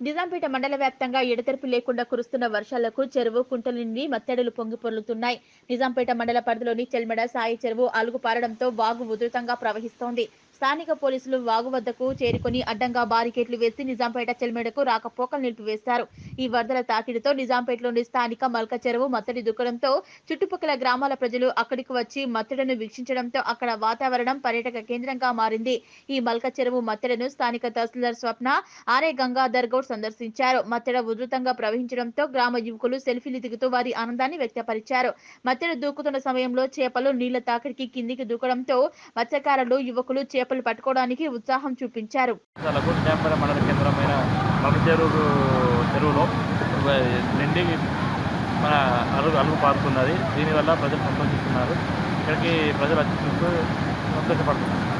నిజాంపేట మండల వ్యాప్తంగా ఎడతెరిపి లేకుండా కురుస్తున్న వర్షాలకు చెరువు కుంటల నుండి మత్తెడలు పొంగి పొర్లుతున్నాయి నిజాంపేట మండల పరిధిలోని చెల్మెడ సాయి చెరువు అలుగు పారడంతో వాగు ఉధృతంగా ప్రవహిస్తోంది స్థానిక పోలీసులు వాగు వద్దకు చేరుకొని అడ్డంగా బారికేట్లు వేసి నిజాంపేట చెల్మెడకు రాకపోకలు నిలిపివేశారు ఈ వరదల తాకిడితో నిజాంపేటలోని స్థానిక మల్క చెరువు మత్తడి దుక్కడంతో చుట్టుపక్కల గ్రామాల ప్రజలు అక్కడికి వచ్చి మత్తెడను వీక్షించడంతో అక్కడ వాతావరణం పర్యాటక కేంద్రంగా మారింది ఈ మల్క చెరువు మత్తెడను స్థానిక తహసీల్దార్ స్వప్న ఆర్ఏ గంగాధర్ గౌడ్ సందర్శించారు మత్తెడ ఉధృతంగా ప్రవహించడంతో గ్రామ యువకులు సెల్ఫీలు దిగుతూ వారి ఆనందాన్ని వ్యక్తపరిచారు మత్తెడ దూకుతున్న సమయంలో చేపలు నీళ్ల తాకిడికి కిందికి దూకడంతో మత్స్యకారులు యువకులు చేపలు పట్టుకోవడానికి ఉత్సాహం చూపించారు లఘు నిజాంపేట మండల కేంద్రమైన మగ చెరువు చెరువులో నిండి మన అలుగు అలుగు పారుతున్నది దీనివల్ల ప్రజలు సంతోషిస్తున్నారు ఇక్కడికి ప్రజలు వచ్చి చూస్తూ సంతోషపడుతున్నారు